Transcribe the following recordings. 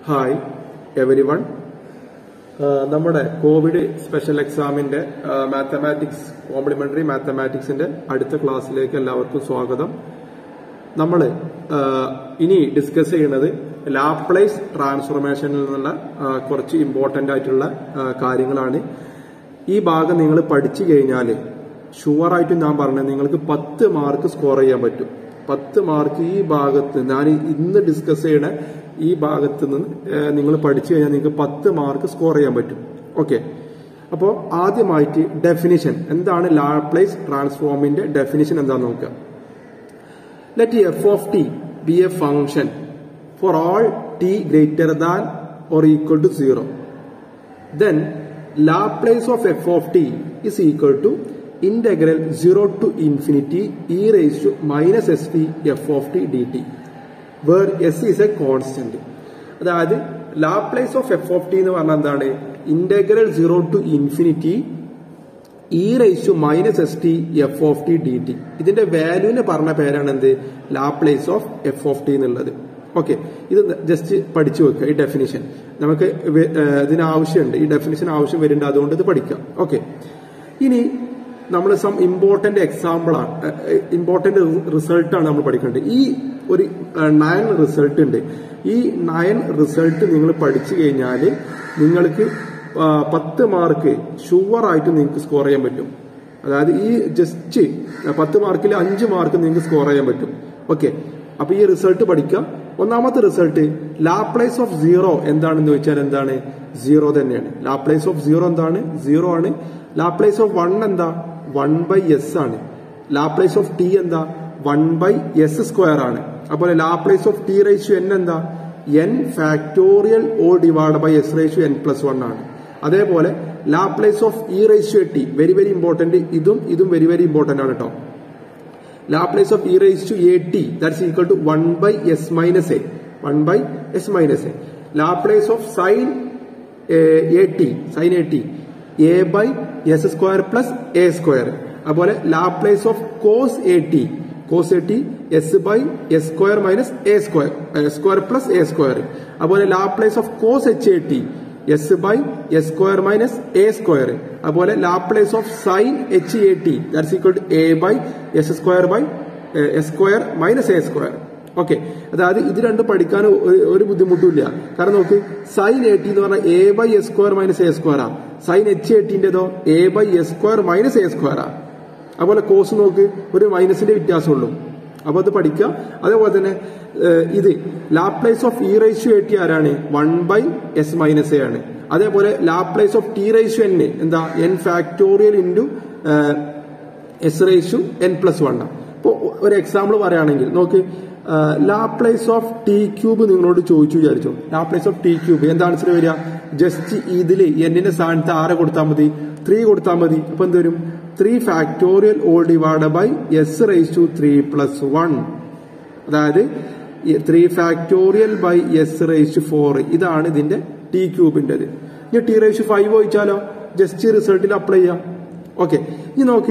hi everyone നമ്മുടെ COVID special എക്സാമിന്റെ mathematics complementary മാത്തമാറ്റിക്സിന്റെ അടുത്ത ക്ലാസ്സിലേക്ക് എല്ലാവർക്കും സ്വാഗതം നമ്മൾ ഇനി ഡിസ്കസ് ചെയ്യുന്നത് ലാപ്ലേസ് ട്രാൻസ്ഫോർമേഷനിൽ നിന്നുള്ള ആ, കുറച്ച് ഇമ്പോർട്ടന്റ് ആയിട്ടുള്ള ആ, കാര്യങ്ങളാണ് ഈ ഭാഗം നിങ്ങൾ പഠിച്ചു കഴിഞ്ഞാൽ ഷുവറായിട്ട് ഞാൻ പറഞ്ഞത് നിങ്ങൾക്ക് പത്ത് മാർക്ക് സ്കോർ ചെയ്യാൻ പറ്റും പത്ത് മാർക്ക് ഈ ഭാഗത്ത് ഞാൻ ഇന്ന് ഡിസ്കസ് ചെയ്യണ ഈ ഭാഗത്ത് നിന്ന് നിങ്ങൾ പഠിച്ചു കഴിഞ്ഞാൽ നിങ്ങൾക്ക് പത്ത് മാർക്ക് സ്കോർ ചെയ്യാൻ പറ്റും ഓക്കെ അപ്പോൾ ആദ്യമായിട്ട് ഡെഫിനിഷൻ എന്താണ് ലാപ്ലേസ് ട്രാൻസ്ഫോമിന്റെ ഡെഫിനിഷൻ എന്താണെന്ന് നോക്കുക let f of t be a function for all t greater than or equal to 0 then laplace of f of t is equal to integral 0 to infinity e raised to minus st f of t dt where s is a constant അതായത് Laplace of F of T എന്ന് പറഞ്ഞാൽ എന്താണ് integral zero to infinity E raise to minus S T F of T D T ഇതിന്റെ വാല്യൂവിന് പറഞ്ഞ പേരാണ് എന്ത് Laplace of F of T എന്നുള്ളത് ഓക്കെ ഇത് ജസ്റ്റ് പഠിച്ചു വെക്കുക ഈ ഡെഫിനിഷൻ നമുക്ക് വെ- ഏഹ് ഇതിന് ആവശ്യമുണ്ട് ഈ ഡെഫിനിഷൻ ആവശ്യം വരുന്നുണ്ട് അതുകൊണ്ട് ഇത് പഠിക്കാം ഓക്കെ ഇനി നമ്മൾ സം ഇമ്പോർട്ടന്റ് എക്സാമ്പിളാണ് ഇമ്പോർട്ടന്റ് റിസൾട്ടാണ് നമ്മൾ പഠിക്കേണ്ടത് ഈ ഒരു നയൻ റിസൾട്ട് ഉണ്ട് ഈ നയൻ റിസൾട്ട് നിങ്ങൾ പഠിച്ചു കഴിഞ്ഞാൽ നിങ്ങൾക്ക് ആ, പത്ത് മാർക്ക് ഷുവറായിട്ട് നിങ്ങൾക്ക് സ്കോർ ചെയ്യാൻ പറ്റും അതായത് ഈ ജസ്റ്റ് പത്ത് മാർക്കിൽ അഞ്ച് മാർക്ക് നിങ്ങൾക്ക് സ്കോർ ചെയ്യാൻ പറ്റും ഓക്കെ അപ്പൊ ഈ റിസൾട്ട് പഠിക്കാം ഒന്നാമത്തെ റിസൾട്ട് ലാപ്ലേസ് ഓഫ് സീറോ എന്താണെന്ന് ചോദിച്ചാൽ എന്താണ് സീറോ തന്നെയാണ് ലാപ്ലേസ് ഓഫ് സീറോ എന്താണ് സീറോ ആണ് ലാപ്ലേസ് ഓഫ് വൺ എന്താ വൺ ബൈ എസ് ആണ് ലാപ്ലേസ് ഓഫ് ടി എന്താ വൺ ബൈ എസ് സ്ക്വയർ ആണ് അതുപോലെ Laplace of T raise to N എന്താ N factorial all divide by S raise to N plus one ആണ് അതേപോലെ Laplace of E raise to T very very important ഇതും ഇതും very very important ആണ് കേട്ടോ Laplace of E raise to A T that's equal to one by S minus A one by S minus A Laplace of sine A T sine A T A by S square plus A square അതുപോലെ Laplace of cos A T cos A T S by S square minus A square square plus A square അതുപോലെ Laplace of cos H A T S by S square minus A square അതുപോലെ Laplace of sine H A T that's equal to A by S square by S square minus A square okay അതായത് ഇത് രണ്ടും പഠിക്കാൻ ഒരു- ഒരു ബുദ്ധിമുട്ടില്ല കാരണം നോക്ക് സൈൻ എ ടി എന്ന് പറഞ്ഞാൽ A by S square minus A square ആ സൈൻ എച്ച് എ ടിന്റേതോ A by S square minus A square ആ അതുപോലെ കോസ് നോക്ക് ഒരു മൈനസിന്റെ വ്യത്യാസമുള്ളൂ അപ്പൊ അത് പഠിക്കാം അതേപോലെ തന്നെ ഏഹ്, ഇത് Laplace of E raise to A T ആരാണ് one by S minus A ആണ് അതേപോലെ Laplace of T raise to N എന്താ N factorial into S raise to N plus one ഇപ്പോൾ ഒരു എക്സാമ്പിൾ പറയുകയാണെങ്കിൽ നോക്ക് ലാപ്ലേസ് ഓഫ് ടി ക്യൂബ് നിങ്ങളോട് ചോദിച്ചു വിചാരിച്ചു ലാപ്ലേസ് ഓഫ് ടി ക്യൂബ് എന്താണ് ആൻസർ വരിക ജസ്റ്റ് ഇതിൽ എന്നിന്റെ സ്ഥാനത്ത് ആരെ കൊടുത്താൽ മതി ത്രീ കൊടുത്താൽ മതി അപ്പൊ എന്ത് വരും three factorial all divide by S raise to three plus one അതായത് three factorial by S raise four ഇതാണ് ഇതിന്റെ ടി ക്യൂബിന്റേത് ഇനി ടി റേസ് ഫൈവ് ചോദിച്ചാലോ ജസ്റ്റ് റിസൾട്ടിൽ അപ്ലൈ ചെയ്യാം ഓക്കെ ഇനി നോക്ക്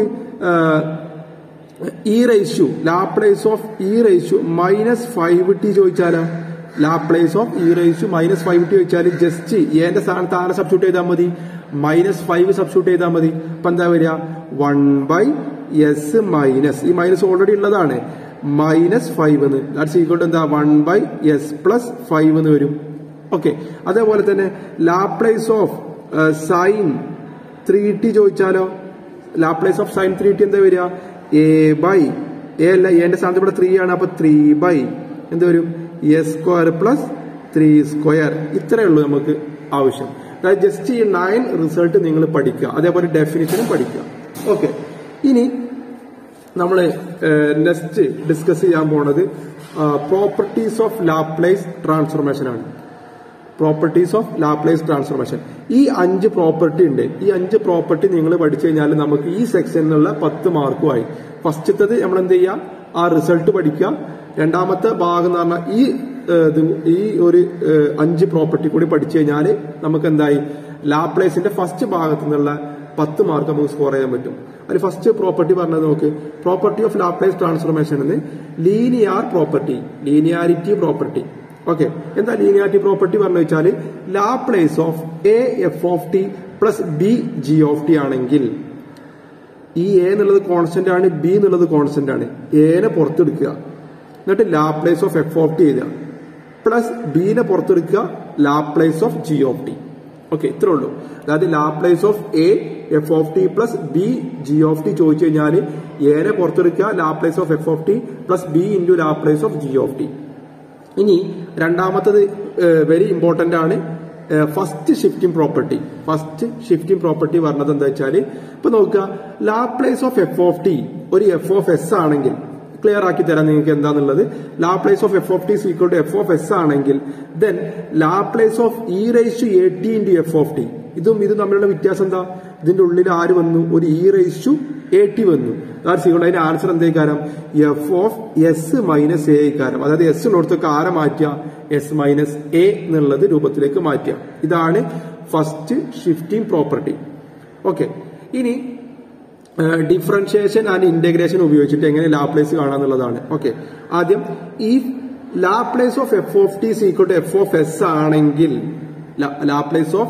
E raise to Laplace of E raise to minus five T ചോദിച്ചാലോ Laplace of E raise to minus five T ചോദിച്ചാൽ ജസ്റ്റ് എന്റെ സ്ഥാനത്ത് ആരെ സബ്സ്റ്റിറ്റ്യൂട്ട് ചെയ്താൽ മതി മൈനസ് ഫൈവ് സബ്സ്റ്റിറ്റ്യൂട്ട് ചെയ്താൽ മതി അപ്പൊ എന്താ വരിക one by S minus E minus already ഉള്ളതാണ് മൈനസ് ഫൈവ് എന്ന് ദാറ്റ്സ് ഈക്വൽ ടു എന്താ one by S plus five എന്ന് വരും ഓക്കെ അതേപോലെ തന്നെ Laplace of sine three T ചോദിച്ചാലോ Laplace of sine three T എന്താ വരിക എ ബൈ എ അല്ല എന്റെ സ്ഥാനത്ത് ഇവിടെ ത്രീ ആണ് അപ്പൊ ത്രീ ബൈ എന്ത് വരും S square plus three square ഇത്രയേ ഉള്ളൂ നമുക്ക് ആവശ്യം അതായത് ജസ്റ്റ് ഈ നയൻ റിസൾട്ട് നിങ്ങൾ പഠിക്കുക അതേപോലെ ഡെഫിനിഷനും പഠിക്കുക ഓക്കെ ഇനി നമ്മൾ നെക്സ്റ്റ് ഡിസ്കസ് ചെയ്യാൻ പോണത് പ്രോപ്പർട്ടീസ് ഓഫ് ലാപ്ലേസ് ട്രാൻസ്ഫോർമേഷൻ ആണ് പ്രോപ്പർട്ടീസ് ഓഫ് ലാപ്ലേസ് ട്രാൻസ്ഫോർമേഷൻ ഈ അഞ്ച് പ്രോപ്പർട്ടി ഉണ്ട് ഈ അഞ്ച് പ്രോപ്പർട്ടി നിങ്ങൾ പഠിച്ചു കഴിഞ്ഞാൽ നമുക്ക് ഈ സെക്ഷനിലുള്ള പത്ത് മാർക്കുമായി ഫസ്റ്റത്തത് നമ്മൾ എന്ത് ചെയ്യുക ആ റിസൾട്ട് പഠിക്കുക രണ്ടാമത്തെ ഭാഗം എന്ന് പറഞ്ഞാൽ ഈ ഏഹ്, ഇത് ഈ ഒരു ഏഹ്, അഞ്ച് പ്രോപ്പർട്ടി കൂടി പഠിച്ചു കഴിഞ്ഞാൽ നമുക്ക് എന്തായി ലാപ്ലേസിന്റെ ഫസ്റ്റ് ഭാഗത്തു നിന്നുള്ള പത്ത് മാർക്ക് നമുക്ക് സ്കോർ ചെയ്യാൻ പറ്റും അതിൽ ഫസ്റ്റ് പ്രോപ്പർട്ടി പറഞ്ഞത് നോക്ക് പ്രോപ്പർട്ടി ഓഫ് ലാപ്ലേസ് ട്രാൻസ്ഫോർമേഷൻ എന്ന് linear property linearity property okay എന്താ ലീനിയാരിറ്റി പ്രോപ്പർട്ടി പറഞ്ഞു വെച്ചാൽ Laplace of A F of T plus B G of T ആണെങ്കിൽ ഈ എ എന്നുള്ളത് കോൺസ്റ്റന്റ് ആണ് ബി എന്നുള്ളത് കോൺസ്റ്റന്റ് ആണ് എനെ പുറത്തെടുക്കുക എന്നിട്ട് Laplace of F of T എഴുതുക പ്ലസ് ബിനെ പുറത്തെടുക്കുക Laplace of G of T okay ഇത്രേ ഉള്ളൂ അതായത് Laplace of A F of T plus B G of T ചോദിച്ചു കഴിഞ്ഞാൽ എനെ പുറത്തെടുക്കുക Laplace of F of T plus B into Laplace of G of T ഇനി രണ്ടാമത്തത് വെരി ഇമ്പോർട്ടന്റ് ആണ് first shifting property first shifting property പറഞ്ഞത് എന്താ വെച്ചാൽ ഇപ്പൊ നോക്കുക Laplace of F of T ഒരു എഫ് ഓഫ് എസ് ആണെങ്കിൽ ക്ലിയർ ആക്കി തരാം നിങ്ങൾക്ക് എന്താന്നുള്ളത് Laplace of F of T equal to F of S ആണെങ്കിൽ then Laplace of E rise to A T into F of T ഇതും ഇതും തമ്മിലുള്ള വ്യത്യാസം എന്താ ഇതിന്റെ ഉള്ളിൽ ആര് വന്നു ഒരു E rise to A T വന്നു അതാണ് സീക്വൾ അതിന്റെ ആൻസർ എന്തേക്കാരം F of S minus A കാരം അതായത് എസ് ഉള്ളിടത്തൊക്കെ ആരെ മാറ്റുക എസ് മൈനസ് എ എന്നുള്ളത് രൂപത്തിലേക്ക് മാറ്റുക ഇതാണ് ഫസ്റ്റ് ഷിഫ്റ്റിംഗ് പ്രോപ്പർട്ടി ഓക്കെ ഇനി ഡിഫറൻഷിയേഷൻ ആൻഡ് ഇന്റഗ്രേഷൻ ഉപയോഗിച്ചിട്ട് എങ്ങനെ ലാപ്ലേസ് കാണാന്നുള്ളതാണ് ഓക്കെ ആദ്യം ഈ Laplace of F of T is equal to F of S ആണെങ്കിൽ Laplace of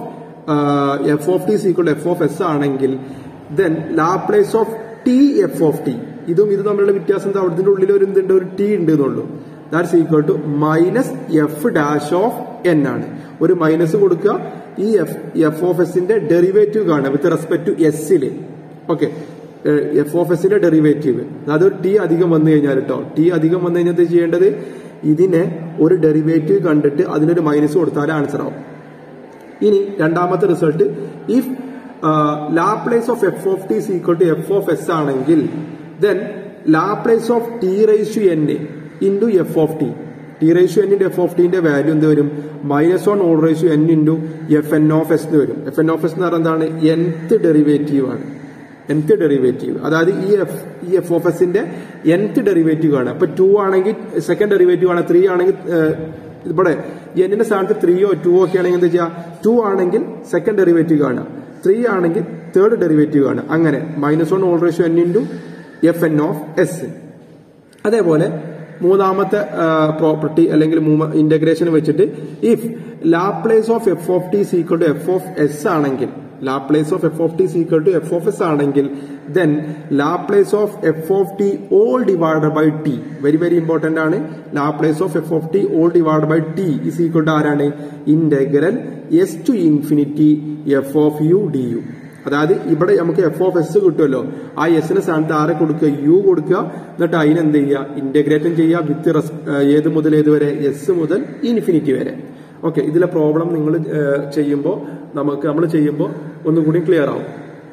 F of T is equal to F of S ആണെങ്കിൽ then Laplace of T F of T ഇതും ഇത് തമ്മിലുള്ള വ്യത്യാസം എന്താ അവിടുത്തെ ഉള്ളിൽ ഒരു എന്തുണ്ട് ഒരു ടി ഉണ്ട് എന്നുള്ളൂ that's equal to minus F dash of N ആണ് ഒരു മൈനസ് കൊടുക്കുക ഈ എഫ് എഫ് ഓഫ് എസിന്റെ ഡെറിവേറ്റീവ് കാണുക വിത്ത് റെസ്പെക്ട് ടു എസ്സില് ഓക്കെ എഫ് ഓഫ് എസിന്റെ ഡെറിവേറ്റീവ് അതൊരു ടി അധികം വന്നു കഴിഞ്ഞാൽ കേട്ടോ ടി അധികം വന്നു കഴിഞ്ഞാൽ ചെയ്യേണ്ടത് ഇതിനെ ഒരു ഡെറിവേറ്റീവ് കണ്ടിട്ട് അതിനൊരു മൈനസ് കൊടുത്താൽ ആൻസർ ആവും ഇനി രണ്ടാമത്തെ result if Laplace of F of T equal to F of S ആണെങ്കിൽ then Laplace of T rise to N into F of T T rise to എന്നിന്റെ എഫ് ഓഫ് ടിന്റെ value എന്ത് വരും minus one all rise to N into F N of S എന്ന് വരും F N of S എന്ന് പറഞ്ഞാൽ എന്താണ് nth derivative ആണ് എൻത്ത് ഡെറിവേറ്റീവ് അതായത് ഈ എഫ് ഈ എഫ് ഓഫ് എസിന്റെ എൻത്ത് ഡെറിവേറ്റീവ് ആണ് അപ്പൊ ടു ആണെങ്കിൽ സെക്കൻഡ് ഡെറിവേറ്റീവ് ആണ് ത്രീ ആണെങ്കിൽ ഇവിടെ എന്നിന്റെ സ്ഥാനത്ത് ത്രീയോ ടുവോ ഒക്കെ ആണെങ്കിൽ എന്താ ചെയ്യുക ടു ആണെങ്കിൽ സെക്കൻഡ് ഡെറിവേറ്റീവ് കാണുക ത്രീ ആണെങ്കിൽ തേർഡ് ഡെറിവേറ്റീവ് ആണ് അങ്ങനെ minus one all ratio N into F N of S അതേപോലെ മൂന്നാമത്തെ പ്രോപ്പർട്ടി അല്ലെങ്കിൽ ഇന്റഗ്രേഷൻ വെച്ചിട്ട് if Laplace of F of T is equal to F of S ആണെങ്കിൽ Laplace of F of T is equal to F of S ആണെങ്കിൽ then Laplace of F of T all divide by T very very important ആണ് Laplace of F of T all divide by T is equal to ആരാണ് integral S to infinity F of U D U അതായത് ഇവിടെ നമുക്ക് F of S കിട്ടുമല്ലോ ആ എസിന് സ്ഥാനത്ത് ആരെ കൊടുക്കുക യു കൊടുക്കുക എന്നിട്ട് അതിന് എന്ത് ചെയ്യുക ഇന്റഗ്രേറ്റും ചെയ്യുക വിത്ത് ഏത് മുതൽ ഏത് വരെ എസ് മുതൽ ഇൻഫിനിറ്റി വരെ ഓക്കെ ഇതിലെ പ്രോബ്ലം നിങ്ങൾ ചെയ്യുമ്പോൾ നമുക്ക് നമ്മൾ ചെയ്യുമ്പോൾ ഒന്നും കൂടി ക്ലിയർ ആവും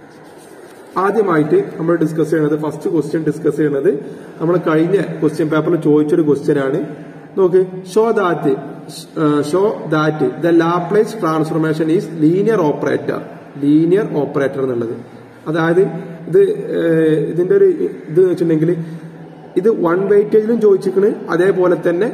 ആദ്യമായിട്ട് നമ്മൾ ഡിസ്കസ് ചെയ്യുന്നത് ഫസ്റ്റ് ക്വസ്റ്റ്യൻ ഡിസ്കസ് ചെയ്യുന്നത് നമ്മൾ കഴിഞ്ഞ ക്വസ്റ്റ്യൻ പേപ്പറിൽ ചോദിച്ചൊരു ക്വസ്റ്റ്യൻ ആണ് നോക്ക് show that show that the Laplace transformation is linear operator linear operator എന്നുള്ളത് അതായത് ഇത് ഇതിന്റെ ഒരു ഇത് വെച്ചിട്ടുണ്ടെങ്കിൽ ഇത് വൺ വെയിറ്റേജിലും ചോദിച്ചിരിക്കണ് അതേപോലെ തന്നെ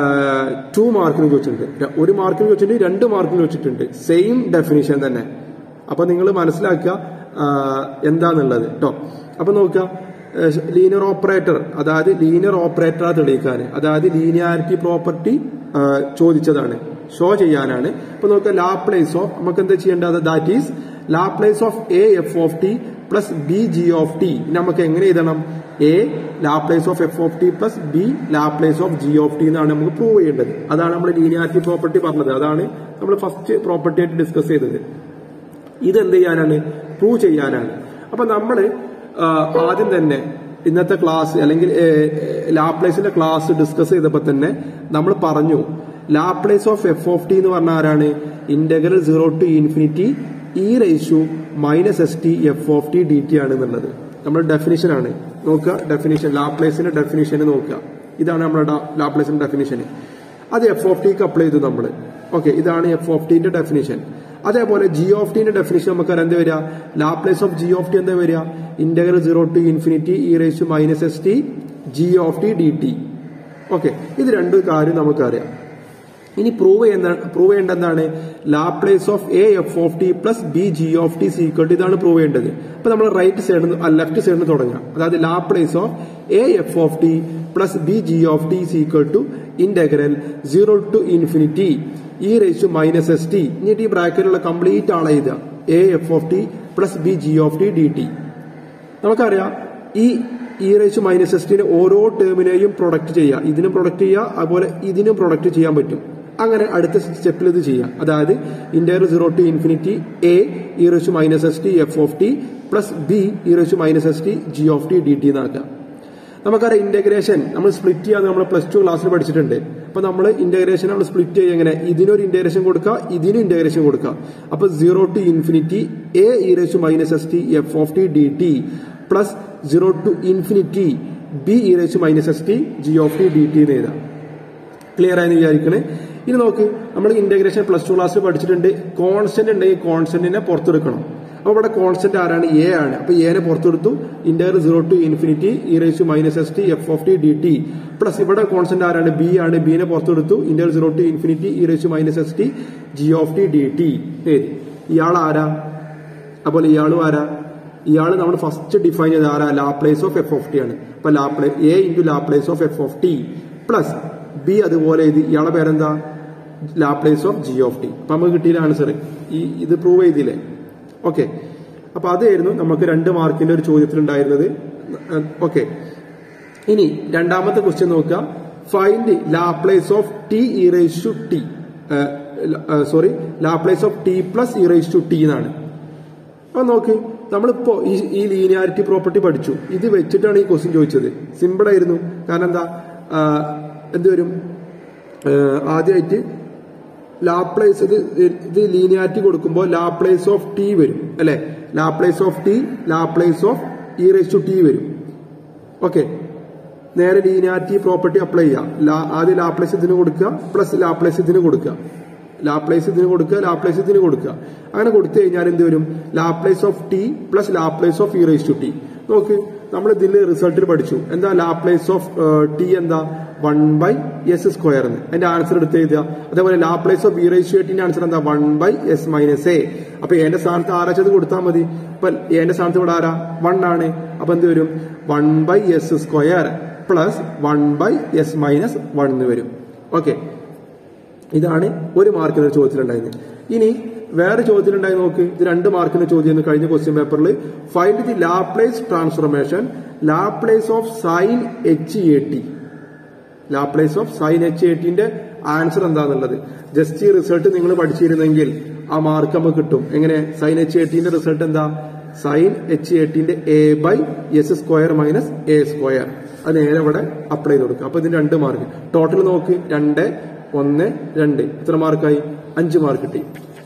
ടു മാർക്കിനും ചോദിച്ചിട്ടുണ്ട് ഒരു മാർക്കിന് ചോദിച്ചിട്ടുണ്ട് രണ്ട് മാർക്കിന് ചോദിച്ചിട്ടുണ്ട് സെയിം ഡെഫിനിഷൻ തന്നെ അപ്പൊ നിങ്ങൾ മനസ്സിലാക്കുക എന്താന്നുള്ളത് കേട്ടോ അപ്പൊ നോക്കുക ലീനിയർ ഓപ്പറേറ്റർ അതായത് ലീനിയർ ഓപ്പറേറ്റർ തെളിയിക്കാൻ അതായത് ലീനിയാരിറ്റി പ്രോപ്പർട്ടി ചോദിച്ചതാണ് ഷോ ചെയ്യാനാണ് ഇപ്പൊ നോക്കുക ലാപ്ലേസ് ഓഫ് നമുക്ക് എന്താ ചെയ്യേണ്ടത് that is Laplace of A F of T plus B G of T നമുക്ക് എങ്ങനെ എഴുതണം A Laplace of F of T plus B Laplace of G of T എന്നാണ് നമുക്ക് പ്രൂവ് ചെയ്യേണ്ടത് അതാണ് നമ്മൾ ലീനിയാരിറ്റി പ്രോപ്പർട്ടി പറഞ്ഞത് അതാണ് നമ്മൾ ഫസ്റ്റ് പ്രോപ്പർട്ടി ആയിട്ട് ഡിസ്കസ് ചെയ്തത് ഇതെന്ത് ചെയ്യാനാണ് പ്രൂവ് ചെയ്യാനാണ് അപ്പൊ നമ്മൾ ആദ്യം തന്നെ ഇന്നത്തെ ക്ലാസ് അല്ലെങ്കിൽ ലാപ്ലേസിന്റെ ക്ലാസ് ഡിസ്കസ് ചെയ്തപ്പോൾ തന്നെ നമ്മൾ പറഞ്ഞു Laplace of F of T എന്ന് പറഞ്ഞ ആരാണ് integral zero to infinity E raise to minus S T F of T D T ആണ് എന്നുള്ളത് നമ്മുടെ ഡെഫിനിഷൻ ആണ് നോക്കുക ഡെഫിനിഷൻ ലാപ്ലേസിന്റെ ഡെഫിനിഷൻ നോക്കുക ഇതാണ് നമ്മുടെ ലാപ്ലേസിന്റെ ഡെഫിനിഷൻ അത് എഫ് ഓഫ് ടിക്ക് അപ്ലൈ ചെയ്തു നമ്മൾ ഓക്കെ ഇതാണ് എഫ് ഓഫ് ടിന്റെ ഡെഫിനിഷൻ അതേപോലെ ജി ഓഫ് ടിന്റെ ഡെഫിനിഷൻ നമുക്ക് എന്താ വരിക Laplace of G of T എന്താ വരിക integral zero to infinity E raise minus S T G of T D T okay ഇത് രണ്ട് കാര്യം നമുക്കറിയാം ഇനി പ്രൂവ് ചെയ്യുന്ന പ്രൂവ് ചെയ്യേണ്ട എന്താണ് Laplace of A F of T plus B G of T is equal ഇതാണ് പ്രൂവ് ചെയ്യേണ്ടത് അപ്പൊ നമ്മൾ റൈറ്റ് സൈഡിൽ ലെഫ്റ്റ് സൈഡിൽ നിന്ന് തുടങ്ങാം അതായത് Laplace of A F of T plus B G of T is equal to integral zero to infinity E raise minus S t എന്നിട്ട് ഈ ബ്രാക്കറ്റിലുള്ള കംപ്ലീറ്റ് ആളെ എഴുതുക a F of T plus B G of T D t നമുക്കറിയാം ഈ e raise minus s ടിന് ഓരോ ടേമിനെയും പ്രൊഡക്റ്റ് ചെയ്യുക ഇതിനും പ്രൊഡക്റ്റ് ചെയ്യുക അതുപോലെ ഇതിനും പ്രൊഡക്റ്റ് ചെയ്യാൻ പറ്റും അങ്ങനെ അടുത്ത സ്റ്റെപ്പിൽ ഇത് ചെയ്യാം അതായത് integral zero to infinity a e raise minus S T F of T plus b e raise minus S T G of T D t എന്നാക്കാം നമുക്കറിയാം ഇന്റഗ്രേഷൻ നമ്മൾ സ്പ്ലിറ്റ് ചെയ്യാന്ന് നമ്മൾ പ്ലസ് ടു ക്ലാസ്സിൽ പഠിച്ചിട്ടുണ്ട് അപ്പൊ നമ്മൾ ഇന്റഗ്രേഷൻ നമ്മൾ സ്പ്ലിറ്റ് ചെയ്യുക എങ്ങനെ ഇതിനൊരു ഇന്റഗ്രേഷൻ കൊടുക്കുക ഇതിനും ഇന്റഗ്രേഷൻ കൊടുക്കുക അപ്പൊ zero to infinity a e raise minus S T F of T D t plus zero to infinity b e raise minus S T G of T D t എന്ന് എഴുതാം clear ആയെന്ന് വിചാരിക്കണേ ഇനി നോക്ക് നമ്മൾ integration plus two ക്ലാസ്സിൽ പഠിച്ചിട്ടുണ്ട് constant ഉണ്ടെങ്കിൽ കോൺസ്റ്റന്റിനെ പുറത്തെടുക്കണം അപ്പൊ ഇവിടെ കോൺസ്റ്റന്റ് ആരാണ് എ ആണ് അപ്പൊ എനെ പുറത്തെടുത്തു integral zero to infinity E raise minus S T F of T D t plus ഇവിടെ കോൺസ്റ്റന്റ് ആരാണ് ബി ആണ് ബിനെ പുറത്തെടുത്തു integral zero to infinity E raise minus S T G of T D t ഇയാൾ ആരാ അതുപോലെ ഇയാളും ആരാ ഇയാൾ നമ്മൾ ഫസ്റ്റ് ഡിഫൈൻ ചെയ്ത ആരാ Laplace of F of t ആണ് അപ്പൊ Laplace a into Laplace of F of T plus b അതുപോലെ ഇത് ഇയാളെ പേരെന്താ Laplace of G of t അപ്പൊ നമുക്ക് കിട്ടിയില്ല ആൻസർ ഈ ഇത് പ്രൂവ് ചെയ്തില്ലേ ഓക്കെ അപ്പൊ അതായിരുന്നു നമുക്ക് രണ്ട് മാർക്കിന്റെ ഒരു ചോദ്യത്തിൽ ഉണ്ടായിരുന്നത് ഓക്കെ ഇനി രണ്ടാമത്തെ ക്വസ്റ്റ്യൻ നോക്കുക find Laplace of t e raise to t sorry Laplace of T plus e raise to t എന്നാണ് അപ്പൊ നോക്ക് നമ്മളിപ്പോ ഈ ഈ ലീനിയാരിറ്റി പ്രോപ്പർട്ടി പഠിച്ചു ഇത് വെച്ചിട്ടാണ് ഈ ക്വസ്റ്റ്യൻ ചോദിച്ചത് സിമ്പിൾ ആയിരുന്നു കാരണം എന്താ എന്ത് വരും ആദ്യമായിട്ട് ലാപ്ലേസ് ഇത് ഇത് ലീനിയാരിറ്റി കൊടുക്കുമ്പോൾ ലാപ്ലേസ് ഓഫ് ടി വരും അല്ലെ Laplace of t Laplace of E raise to t വരും ഓക്കെ നേരെ ലീനിയാരിറ്റി പ്രോപ്പർട്ടി അപ്ലൈ ചെയ്യാം ആദ്യം ലാപ്ലേസ് ഇതിന് കൊടുക്കുക പ്ലസ് ലാപ്ലേസ് ഇതിന് കൊടുക്കുക ലാപ്ലേസ് ഇതിന് കൊടുക്കുക ലാപ്ലേസ് ഇതിന് കൊടുക്കുക അങ്ങനെ കൊടുത്തു കഴിഞ്ഞാൽ എന്ത് വരും Laplace of T plus Laplace of E raise to t നോക്ക് നമ്മൾ ഇതിൽ റിസൾട്ടിൽ പഠിച്ചു എന്താ ലാപ്ലേസ് ഓഫ് ടി എന്താ വൺ ബൈ എസ് സ്ക്വയർ എന്ന് അതിന്റെ ആൻസർ എടുത്ത് എഴുതുക അതേപോലെ Laplace of E raise to ടിന്റെ ആൻസർ എന്താ one by S minus a അപ്പൊ എന്റെ സ്ഥാനത്ത് ആരാച്ചത് കൊടുത്താൽ മതി അപ്പൊ എന്റെ സ്ഥാനത്ത് ഇവിടെ ആരാ വൺ ആണ് അപ്പൊ എന്ത് വരും one by S square plus one by S minus one എന്ന് വരും ഓക്കെ ഇതാണ് ഒരു മാർക്കിന്റെ ചോദ്യത്തിലുണ്ടായിരുന്നത് ഇനി വേറെ ചോദ്യത്തിലുണ്ടായി നോക്ക് ഇത് രണ്ട് മാർക്കിന്റെ ചോദ്യം കഴിഞ്ഞ ക്വസ്റ്റ്യൻ പേപ്പറിൽ find the Laplace transformation Laplace of sine H A t Laplace of sine H a ടിന്റെ ആൻസർ എന്താണെന്നുള്ളത് ജസ്റ്റ് ഈ റിസൾട്ട് നിങ്ങൾ പഠിച്ചിരുന്നെങ്കിൽ ആ മാർക്ക് നമുക്ക് കിട്ടും എങ്ങനെ സൈൻ എച്ച് എ ടിന്റെ റിസൾട്ട് എന്താ സൈൻ എച്ച് എ ടിന്റെ a by S square minus A square അത് നേരെ ഇവിടെ അപ്ലൈ ചെയ്ത് കൊടുക്കുക അപ്പൊ ഇതിന് രണ്ട് മാർക്ക് ടോട്ടൽ നോക്ക് രണ്ട് ഒന്ന് രണ്ട് എത്ര മാർക്കായി അഞ്ച് മാർക്ക് കിട്ടി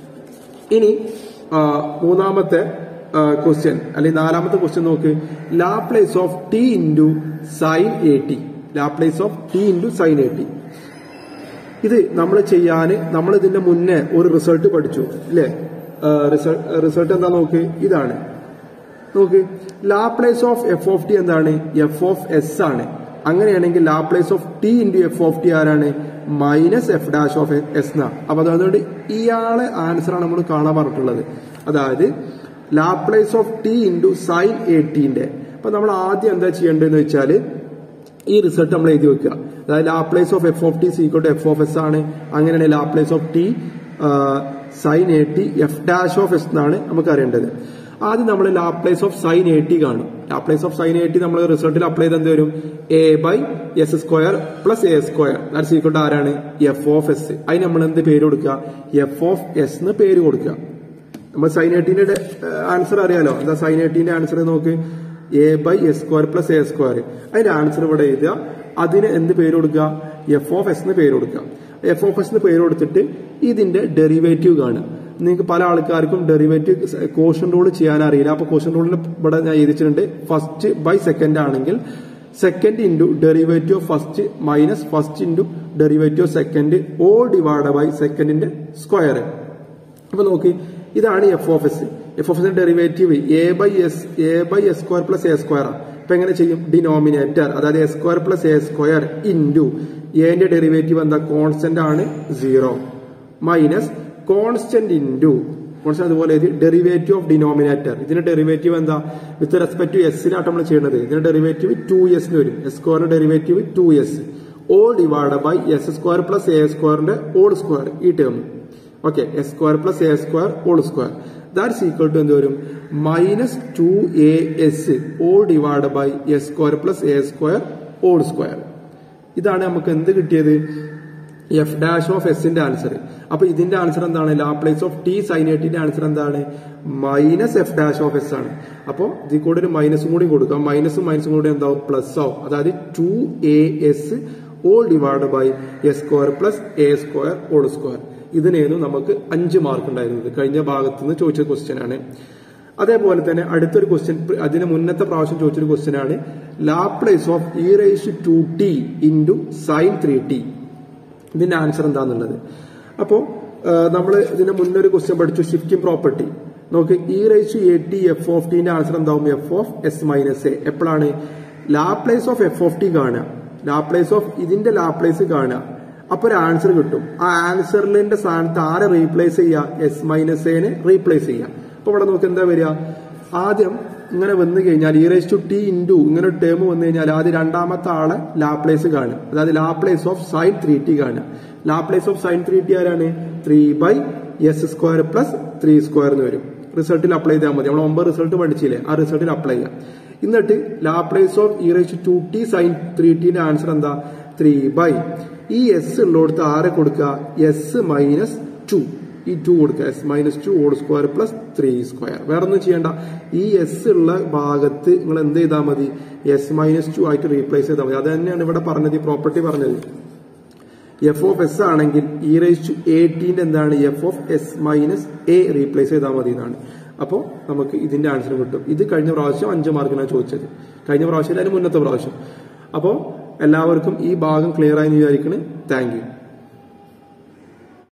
ഇനി മൂന്നാമത്തെ ക്വസ്റ്റ്യൻ അല്ലെങ്കിൽ നാലാമത്തെ ക്വസ്റ്റ്യൻ നോക്ക് Laplace of t into sine A t Laplace of t into sine A t ഇത് നമ്മൾ ചെയ്യാന് നമ്മൾ ഇതിന്റെ മുന്നേ ഒരു റിസൾട്ട് പഠിച്ചു അല്ലേ റിസൾട്ട് എന്താ നോക്ക് ഇതാണ് നോക്ക് Laplace of F of t എന്താണ് എഫ് ഓഫ് എസ് ആണ് അങ്ങനെയാണെങ്കിൽ Laplace of t into F of t ആരാണ് minus F dash of s എന്നാ അപ്പൊ അതുകൊണ്ട് ഇയാളെ ആൻസർ ആണ് നമ്മൾ കാണാൻ പറഞ്ഞിട്ടുള്ളത് അതായത് Laplace of t into sine a ടിന്റെ അപ്പൊ നമ്മൾ ആദ്യം എന്താ ചെയ്യേണ്ടതെന്ന് വെച്ചാൽ ഈ റിസൾട്ട് നമ്മൾ എഴുതി വെക്കുക അതായത് Laplace of F of T is equal to F of s ആണ് അങ്ങനെയാണ് Laplace of t sine A t f dash of s എന്നാണ് നമുക്ക് അറിയേണ്ടത് ആദ്യം നമ്മൾ Laplace of sine A t കാണും Laplace of sine A t നമ്മൾ റിസൾട്ടിൽ അപ്ലൈ ചെയ്ത് എന്ത് വരും a by S square plus A square that's equal to ആരാണ് എഫ് ഓഫ് എസ് അതിന് നമ്മൾ എന്ത് പേര് കൊടുക്കുക എഫ് ഓഫ് എസ് എന്ന് പേര് കൊടുക്കുക നമ്മൾ സൈൻ എ ടിന്റെ ആൻസർ അറിയാലോ എന്താ സൈൻ എ ടിന്റെ ആൻസർ നോക്ക് a by S square plus A square അതിന്റെ ആൻസർ ഇവിടെ എഴുതുക അതിന് എന്ത് പേര് കൊടുക്കുക എഫ് ഓഫ് എസ് എന്ന് പേര് കൊടുക്കുക എഫ് ഓഫ് എസ് എന്ന് പേര് കൊടുത്തിട്ട് ഇതിന്റെ ഡെറിവേറ്റീവ് കാണുക നിങ്ങൾക്ക് പല ആൾക്കാർക്കും ഡെറിവേറ്റീവ് കോഷൻ റൂൾ ചെയ്യാൻ അറിയില്ല അപ്പൊ കോഷൻ റൂളിൽ ഇവിടെ ഞാൻ എഴുതിച്ചിട്ടുണ്ട് ഫസ്റ്റ് ബൈ സെക്കൻഡ് ആണെങ്കിൽ second into derivative of first minus first into derivative of second all divide by സെക്കൻഡിന്റെ സ്ക്വയർ അപ്പൊ നോക്കി ഇതാണ് F of s f of എസിന്റെ derivative a by s a by S square plus A square ആണ് അപ്പൊ എങ്ങനെ ചെയ്യും denominator അതായത് s square plus A square into എന്റെ ഡെറിവേറ്റീവ് എന്താ കോൺസ്റ്റന്റ് ആണ് zero minus constant into constant അതുപോലെ ഡെറിവേറ്റീവ് ഓഫ് ഡിനോമിനേറ്റർ ഇതിന്റെ ഡെറിവേറ്റീവ് എന്താ വിത്ത് റെസ്പെക്ട് ടു എസിനായിട്ട് നമ്മൾ ചെയ്യുന്നത് ഇതിന്റെ ഡെറിവേറ്റീവ് ടു എസിന് വരും എസ് സ്ക്വയറിന്റെ derivative two s all divide by S square plus a സ്ക്വയറിന്റെ ഓൾ സ്ക്വയർ ഈ term okay s square plus A square all square that's equal to എന്ത് വരും minus two a s all divide by S square plus A square all square ഇതാണ് നമുക്ക് എന്ത് കിട്ടിയത് f dash of എസിന്റെ answer അപ്പൊ ഇതിന്റെ ആൻസർ എന്താണ് ലാപ്ലേസ് ഓഫ് ടി സൈനേറ്റിന്റെ ആൻസർ എന്താണ് minus F dash of s ആണ് അപ്പോൾ ഇതിൽ കൂടെ ഒരു മൈനസും കൂടി കൊടുക്കാം മൈനസും മൈനസും കൂടി എന്താവും പ്ലസ് ആവും അതായത് two a s all divide by S square plus A square all square ഇതിനായിരുന്നു നമുക്ക് അഞ്ച് മാർക്ക് ഉണ്ടായിരുന്നത് കഴിഞ്ഞ ഭാഗത്ത് നിന്ന് ചോദിച്ച ക്വസ്റ്റ്യൻ ആണ് അതേപോലെ തന്നെ അടുത്തൊരു ക്വസ്റ്റ്യൻ അതിന് മുന്നത്തെ പ്രാവശ്യം ചോദിച്ചൊരു ക്വസ്റ്റ്യൻ ആണ് Laplace of E raise to t into sine three t ഇതിന്റെ ആൻസർ എന്താന്നുള്ളത് അപ്പോൾ നമ്മൾ ഇതിന് മുന്നേ ഒരു ക്വസ്റ്റ്യൻ പഠിച്ചു ഷിഫ്റ്റിംഗ് പ്രോപ്പർട്ടി നോക്ക് e raise a t F of ടിന്റെ ആൻസർ എന്താവും f of S minus a എപ്പോഴാണ് Laplace of F of t കാണുക ലാപ്ലേസ് ഓഫ് ഇതിന്റെ ലാപ്ലേസ് കാണുക അപ്പൊ ഒരു ആൻസർ കിട്ടും ആ ആൻസറിന്റെ സ്ഥാനത്ത് ആരെ റീപ്ലേസ് ചെയ്യുക എസ് മൈനസ് എനെ റീപ്ലേസ് ചെയ്യുക അപ്പൊ ഇവിടെ നോക്ക് എന്താ വരിക ആദ്യം ഇങ്ങനെ വന്നു കഴിഞ്ഞാൽ e raise to t into ഇങ്ങനെ ഒരു ടേം വന്നു കഴിഞ്ഞാൽ ആദ്യം രണ്ടാമത്തെ ആളെ ലാപ്ലേസ് കാണുക അതായത് Laplace of sine three t കാണുക Laplace of sine three t ആരാണ് three by S square plus three square എന്ന് വരും റിസൾട്ടിൽ അപ്ലൈ ചെയ്താൽ മതി നമ്മൾ ഒമ്പത് റിസൾട്ട് പഠിച്ചില്ലേ ആ റിസൾട്ടിൽ അപ്ലൈ ചെയ്യാം എന്നിട്ട് Laplace of E raise to t sine three ടിന്റെ ആൻസർ എന്താ ത്രീ ബൈ ഈ എസ് ഉള്ളിടത്ത് ആരെ കൊടുക്കുക എസ് മൈനസ് ടു ഈ ടു കൊടുക്കുക s minus two all square plus three square വേറെ ഒന്നും ചെയ്യണ്ട ഈ എസ് ഉള്ള ഭാഗത്ത് നിങ്ങൾ എന്ത് ചെയ്താൽ മതി എസ് മൈനസ് ടു ആയിട്ട് റീപ്ലേസ് ചെയ്താൽ മതി അത് തന്നെയാണ് ഇവിടെ പറഞ്ഞത് ഈ പ്രോപ്പർട്ടി പറഞ്ഞത് എഫ് ഓഫ് എസ് ആണെങ്കിൽ ഇ റേസ് ടു എയ്റ്റീൻ്റെ എന്താണ് f of S minus a replace ചെയ്താൽ മതി എന്നാണ് അപ്പോൾ നമുക്ക് ഇതിന്റെ ആൻസർ കിട്ടും ഇത് കഴിഞ്ഞ പ്രാവശ്യം അഞ്ച് മാർക്കിനാണ് ചോദിച്ചത് കഴിഞ്ഞ പ്രാവശ്യം അതിന് മുന്നത്തെ പ്രാവശ്യം അപ്പോൾ എല്ലാവർക്കും ഈ ഭാഗം ക്ലിയർ ആയി വിചാരിക്കണേ താങ്ക് യു